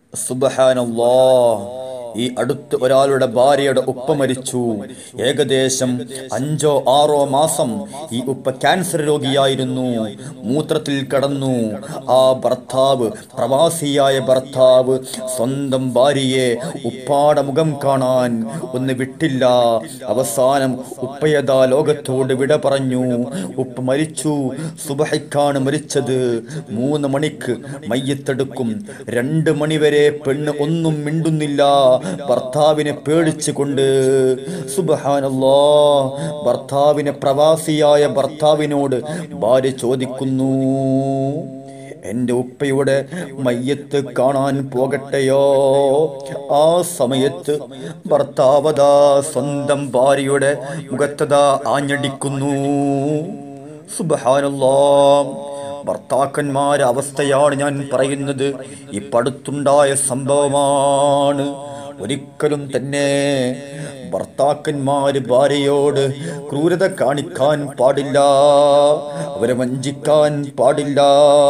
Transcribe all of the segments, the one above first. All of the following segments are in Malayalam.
സുബഹാനല്ലാ ഈ അടുത്ത് ഒരാളുടെ ഭാര്യയുടെ ഉപ്പ മരിച്ചു ഏകദേശം അഞ്ചോ ആറോ മാസം ഈ ഉപ്പ ക്യാൻസർ രോഗിയായിരുന്നു മൂത്രത്തിൽ കടന്നു ആ ഭർത്താവ് പ്രവാസിയായ ഭർത്താവ് സ്വന്തം ഭാര്യയെ ഉപ്പാടെ മുഖം കാണാൻ ഒന്ന് വിട്ടില്ല അവസാനം ഉപ്പയതാ ലോകത്തോട് വിട പറഞ്ഞു ഉപ്പ മരിച്ചു സുബഹയ്ക്കാണ് മരിച്ചത് മൂന്ന് മണിക്ക് മയ്യത്തെടുക്കും രണ്ട് മണിവരെ പെണ്ണ് ഒന്നും മിണ്ടുന്നില്ല ഭർത്താവിനെ പേടിച്ചു കൊണ്ട് സുബഹാനല്ലോ ഭർത്താവിനെ പ്രവാസിയായ ഭർത്താവിനോട് ഭാര്യ ചോദിക്കുന്നു എന്റെ ഉപ്പയുടെ മയ്യത്ത് കാണാൻ പോകട്ടെയോ ആ സമയത്ത് ഭർത്താവതാ സ്വന്തം ഭാര്യയുടെ മുഖത്തതാ ആഞ്ഞടിക്കുന്നു സുബഹാനല്ലോ ഭർത്താക്കന്മാരെ അവസ്ഥയാണ് ഞാൻ പറയുന്നത് ഈ പടുത്തുണ്ടായ സംഭവമാണ് ഒരിക്കലും തന്നെ ഭർത്താക്കന്മാര് ഭാര്യയോട് ക്രൂരത കാണിക്കാൻ പാടില്ല അവരെ വഞ്ചിക്കാൻ പാടില്ല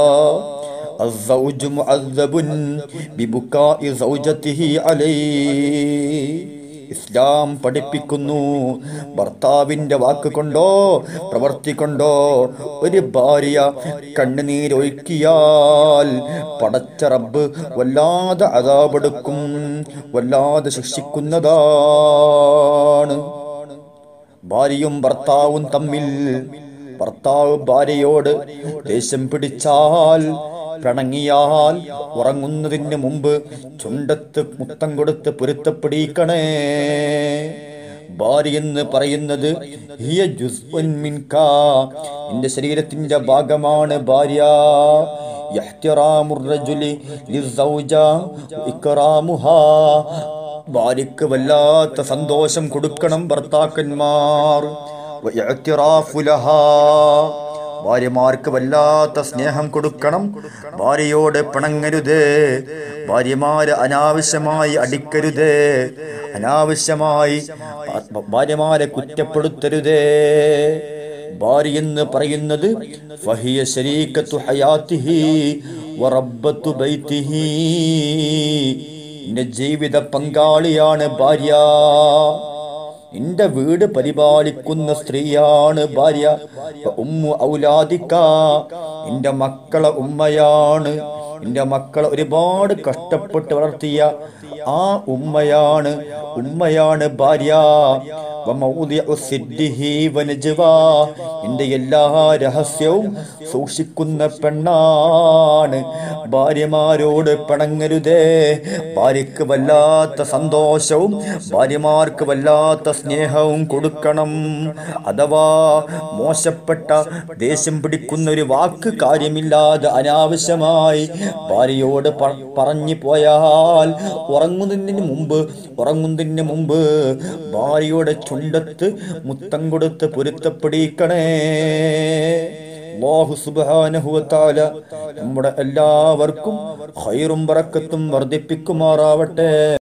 الزوج معذب ببكاء زوجته عليه ഇസ്ലാം പഠിപ്പിക്കുന്നു ഭർത്താവിന്റെ വാക്ക് കൊണ്ടോ പ്രവർത്തി കൊണ്ടോ ഒരു ഭാര്യ കണ്ണുനീരൊഴുക്കിയാൽ പടച്ച റബ്ബ് വല്ലാതെ അതാപെടുക്കും വല്ലാതെ ശിക്ഷിക്കുന്നതാണ് ഭാര്യയും ഭർത്താവും തമ്മിൽ ഭർത്താവ് ഭാര്യയോട് ദേഷ്യം പിടിച്ചാൽ പിണങ്ങിയാൽ ഉറങ്ങുന്നതിന് മുമ്പ് ചുണ്ടത്ത് മുത്തം കൊടുത്ത് പൊരുത്തപ്പെടിക്കണേ ഭാര്യ എന്ന് പറയുന്നത് ഹിയ ജുസ്ഉൻ മിൻകാ. നിന്റെ ശരീരത്തിന്റെ ഭാഗമാണ് ഭാര്യ യഹ്തിറാമുർ റജുലി ലിസ്സൗജ വഇക്റാമുഹാ. ഭാര്യക്ക് വല്ലാത്ത സന്തോഷം കൊടുക്കണം ഭർത്താക്കന്മാർ വഇഅ്തിറാഫു ലഹാ. ഭാര്യമാർക്ക് വല്ലാത്ത സ്നേഹം കൊടുക്കണം ഭാര്യയോട് പിണങ്ങരുത് ഭാര്യമാര് അനാവശ്യമായി അടിക്കരുത് അനാവശ്യമായി ഭ- ഭാര്യമാരെ കുറ്റപ്പെടുത്തരുതേ ഭാര്യ എന്ന് പറയുന്നത് ഫഹിയ ശരീക്കത്തു ഹയാത്തിഹി വറബ്ബത്തു ബൈത്തിഹി നിന്റെ ജീവിത പങ്കാളിയാണ് ഭാര്യ നിന്റെ വീട് പരിപാലിക്കുന്ന സ്ത്രീയാണ് ഭാര്യ ഉമ്മു ഔലാദിക്ക നിന്റെ മക്കളെ ഉമ്മയാണ് നിന്റെ മക്കളെ ഒരുപാട് കഷ്ടപ്പെട്ട് വളർത്തിയ ആ ഉമ്മയാണ് ഉമ്മയാണ് ഭാര്യ വമൗദിഉ സിദ്ദിഹി വനജ്വാ. നിന്റെ എല്ലാ രഹസ്യവും സൂക്ഷിക്കുന്ന പെണ്ണാണ് ഭാര്യമാരോട് പിണങ്ങരുതേ ഭാര്യക്ക് വല്ലാത്ത സന്തോഷവും ഭാര്യമാർക്ക് വല്ലാത്ത സ്നേഹവും കൊടുക്കണം അഥവാ മോശപ്പെട്ട ദേഷ്യം പിടിക്കുന്ന ഒരു വാക്ക് കാര്യമില്ലാതെ അനാവശ്യമായി ഭാര്യയോട് പ- പറഞ്ഞു പോയാൽ ഉറങ്ങുന്നതിന് മുമ്പ് ഉറങ്ങുന്നതിന് മുമ്പ് ഭാര്യയുടെ ചുണ്ടത്ത് മുത്തം കൊടുത്ത് പൊരുത്തപ്പെടിക്കണേ അല്ലാഹു സുബ്ഹാനഹു വ തആല നമ്മുടെ എല്ലാവർക്കും ഖൈറും ബറക്കത്തും വർദ്ധിപ്പിക്കുമാറാവട്ടെ